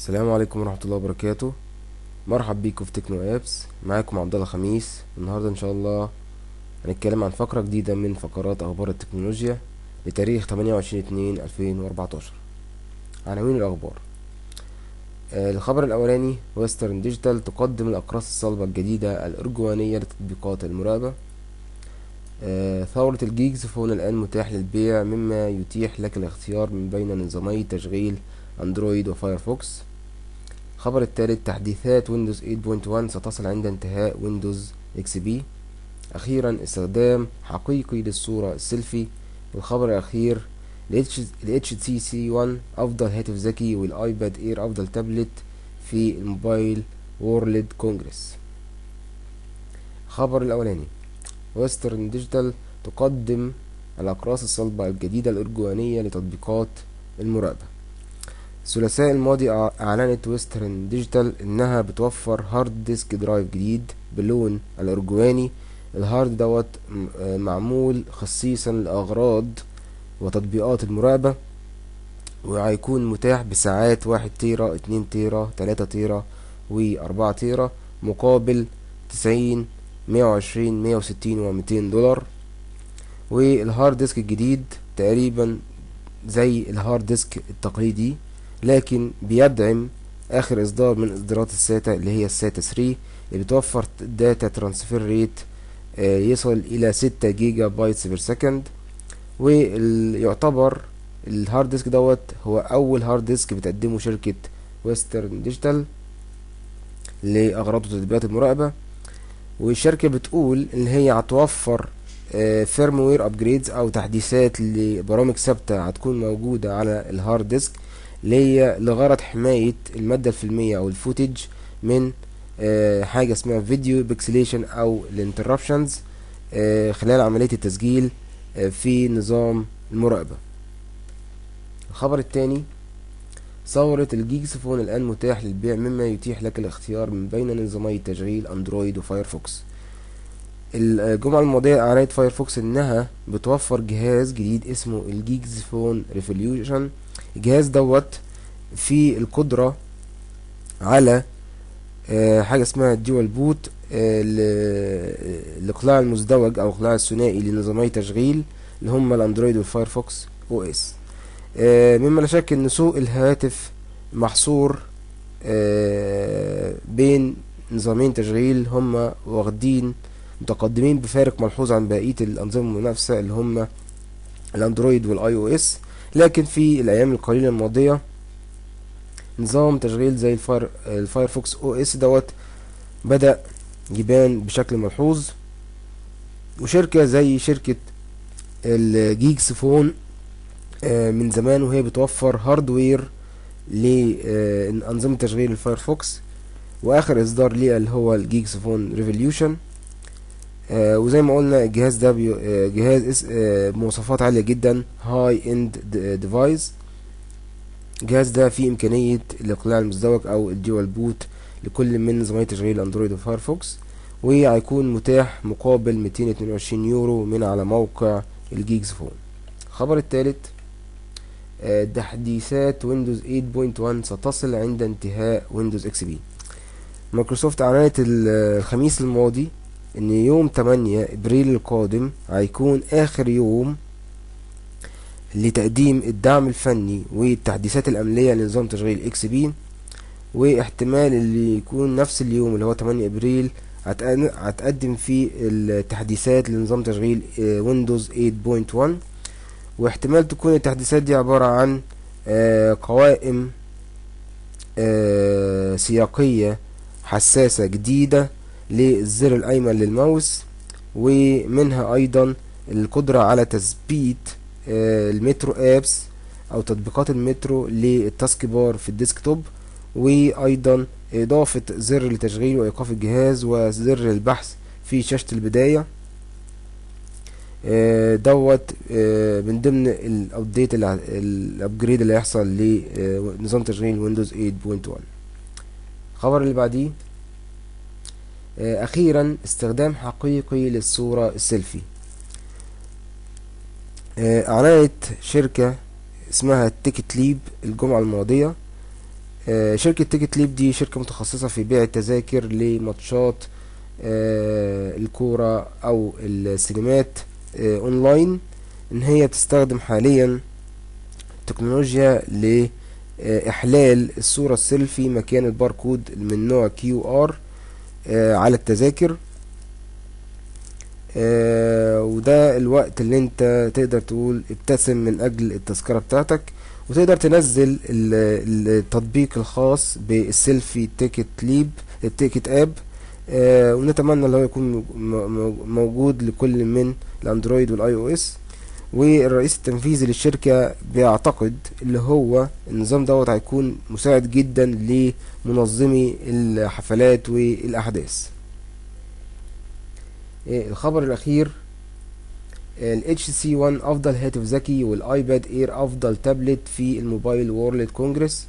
السلام عليكم ورحمة الله وبركاته مرحب بيكم في تكنو ابس معاكم عبد الله خميس النهارده ان شاء الله هنتكلم عن فقرة جديدة من فقرات اخبار التكنولوجيا لتاريخ 28 2 2014 عناوين الاخبار آه، الخبر الاولاني ويسترن ديجيتال تقدم الاقراص الصلبة الجديدة الارجوانية لتطبيقات المراقبة آه، ثورة الجيجز فون الآن متاح للبيع مما يتيح لك الاختيار من بين نظامي تشغيل أندرويد وفايرفوكس الخبر الثالث تحديثات ويندوز 8.1 ستصل عند انتهاء ويندوز اكس بي أخيرا استخدام حقيقي للصورة السيلفي والخبر الأخير ال HTC One أفضل هاتف ذكي والآيباد إير أفضل تابلت في الموبايل وورلد كونجرس الخبر الأولاني ويسترن ديجيتال تقدم الأقراص الصلبة الجديدة الأرجوانية لتطبيقات المراقبة الثلاثاء الماضي أعلنت ويسترن ديجيتال إنها بتوفر هارد ديسك درايف جديد باللون الأرجواني الهارد دوت معمول خصيصا لأغراض وتطبيقات المراقبة وهيكون متاح بساعات واحد تيرا اتنين تيرا تلاتة تيرا وأربعة تيرا مقابل تسعين مية وعشرين مية وستين وميتين دولار والهارد ديسك الجديد تقريبا زي الهارد ديسك التقليدي لكن بيدعم اخر اصدار من اصدارات الساتا اللي هي الساتا 3 اللي بتوفر داتا ترانسفير ريت يصل الى ستة جيجا بايتس بير سكند ويعتبر الهارد ديسك دوت هو اول هارد ديسك بتقدمه شركة ويسترن ديجيتال لاغراض وتطبيقات المراقبة والشركة بتقول ان هي هتوفر فيرموير ابجريدز او تحديثات لبرامج ثابتة هتكون موجودة على الهارد ديسك اللي هي لغرض حماية المادة الفيلمية او الفوتج من حاجة اسمها فيديو بيكسليشن او الانتربشنز خلال عملية التسجيل في نظام المراقبة الخبر الثاني ثورة الجيجز فون الآن متاح للبيع مما يتيح لك الاختيار من بين نظامي تشغيل أندرويد وفايرفوكس الجمعة الماضية أعلنت فايرفوكس إنها بتوفر جهاز جديد اسمه الجيجز فون ريفوليوشن الجهاز دوت فيه القدرة على حاجة اسمها الديوال بوت الإقلاع المزدوج أو الإقلاع الثنائي لنظامي تشغيل اللي هما الأندرويد والفايرفوكس أو إس مما لا شك ان سوق الهاتف محصور بين نظامين تشغيل هما واخدين متقدمين بفارق ملحوظ عن بقية الأنظمة المنافسة اللي هما الأندرويد والآي أو إس لكن في الأيام القليلة الماضية نظام تشغيل زي الفاير الفايرفوكس أو إس دوت بدأ يبان بشكل ملحوظ وشركة زي شركة الجيجز فون من زمان وهي بتوفر هاردوير لأنظمة تشغيل الفايرفوكس وآخر إصدار ليها اللي هو الجيجز فون ريفوليوشن وزي ما قلنا الجهاز ده جهاز مواصفات عالية جدا هاي اند ديفايس الجهاز ده فيه إمكانية الإقلاع المزدوج أو الديوال بوت لكل من نظامي تشغيل أندرويد وفايرفوكس وهيكون متاح مقابل 222 يورو من على موقع الجيجز فون الخبر الثالث تحديثات ويندوز 8.1 ستصل عند انتهاء ويندوز اكس بي مايكروسوفت اعلنت الخميس الماضي ان يوم 8 ابريل القادم هيكون اخر يوم لتقديم الدعم الفني والتحديثات الامنيه لنظام تشغيل اكس بي واحتمال اللي يكون نفس اليوم اللي هو 8 ابريل هتقدم فيه التحديثات لنظام تشغيل ويندوز 8.1 واحتمال تكون التحديثات دي عبارة عن قوائم سياقية حساسة جديدة للزر الأيمن للماوس ومنها أيضا القدرة على تثبيت المترو ابس أو تطبيقات المترو للتاسك بار في الديسكتوب وأيضا إضافة زر لتشغيل وإيقاف الجهاز وزر البحث في شاشة البداية دوت من ضمن الابديت الابجريد اللي هيحصل لنظام تشغيل ويندوز 8.1 الخبر اللي بعديه اخيرا استخدام حقيقي للصورة السيلفي اعلنت شركة اسمها تيكت ليب الجمعة الماضية آه، شركة تيكت ليب دي شركة متخصصة في بيع التذاكر لماتشات آه، الكورة أو السينمات آه، أونلاين إن هي تستخدم حاليا تكنولوجيا لإحلال الصورة السيلفي مكان الباركود من نوع كيو ار على التذاكر آه، وده الوقت اللي انت تقدر تقول ابتسم من اجل التذكرة بتاعتك وتقدر تنزل ال- التطبيق الخاص بالسيلفي تيكت ليب التيكت اب آه، ونتمنى ان هو يكون م- م- موجود لكل من الاندرويد والاي او اس والرئيس التنفيذي للشركة بيعتقد اللي هو النظام دوت هيكون مساعد جدا لمنظمي الحفلات والاحداث إيه الخبر الأخير ال HTC One أفضل هاتف ذكي والآيباد إير أفضل تابلت في الموبايل وورلد كونجرس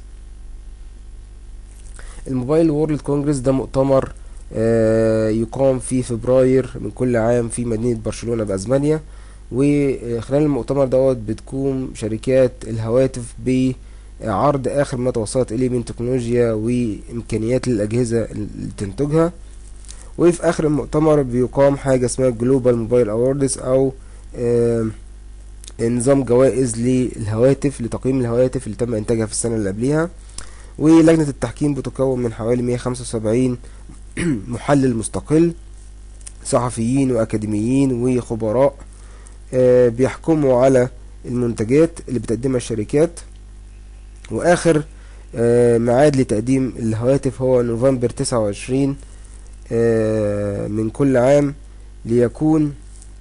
الموبايل وورلد كونجرس ده مؤتمر آه، يقام في فبراير من كل عام في مدينة برشلونة بأسبانيا وخلال المؤتمر دوت بتقوم شركات الهواتف بعرض آخر ما توصلت إليه من تكنولوجيا وإمكانيات الأجهزة اللي تنتجها وفي اخر المؤتمر بيقام حاجه اسمها جلوبال موبايل اووردز او آم، نظام جوائز للهواتف لتقييم الهواتف اللي تم انتاجها في السنه اللي قبليها ولجنه التحكيم بتكون من حوالي 175 محلل مستقل صحفيين واكاديميين وخبراء آه، بيحكموا على المنتجات اللي بتقدمها الشركات واخر آه، ميعاد لتقديم الهواتف هو نوفمبر 29 آه، من كل عام ليكون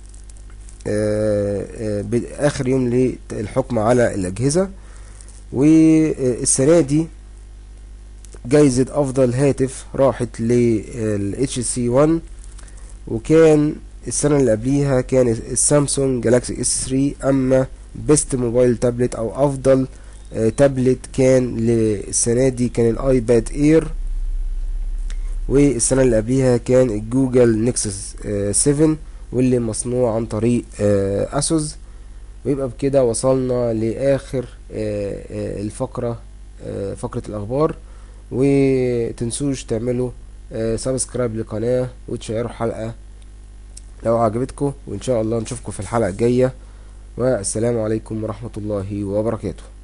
آه، آه، ب- آخر يوم للحكم على الأجهزة والسنة دي جايزة أفضل هاتف راحت لل HTC One وكان السنة اللي قبليها كان السامسونج جالاكسي اس 3 أما بيست موبايل تابلت أو أفضل آه، تابلت كان للسنة دي كان الآيباد إير والسنة اللي قبليها كان الجوجل نكسس 7 واللي مصنوع عن طريق آه، اسوس ويبقى بكده وصلنا لآخر آه، آه، الفقرة آه، فقرة الأخبار وتنسوش تعملوا سبسكرايب للقناة وتشيروا الحلقة لو عجبتكم وإن شاء الله نشوفكم في الحلقة الجاية والسلام عليكم ورحمة الله وبركاته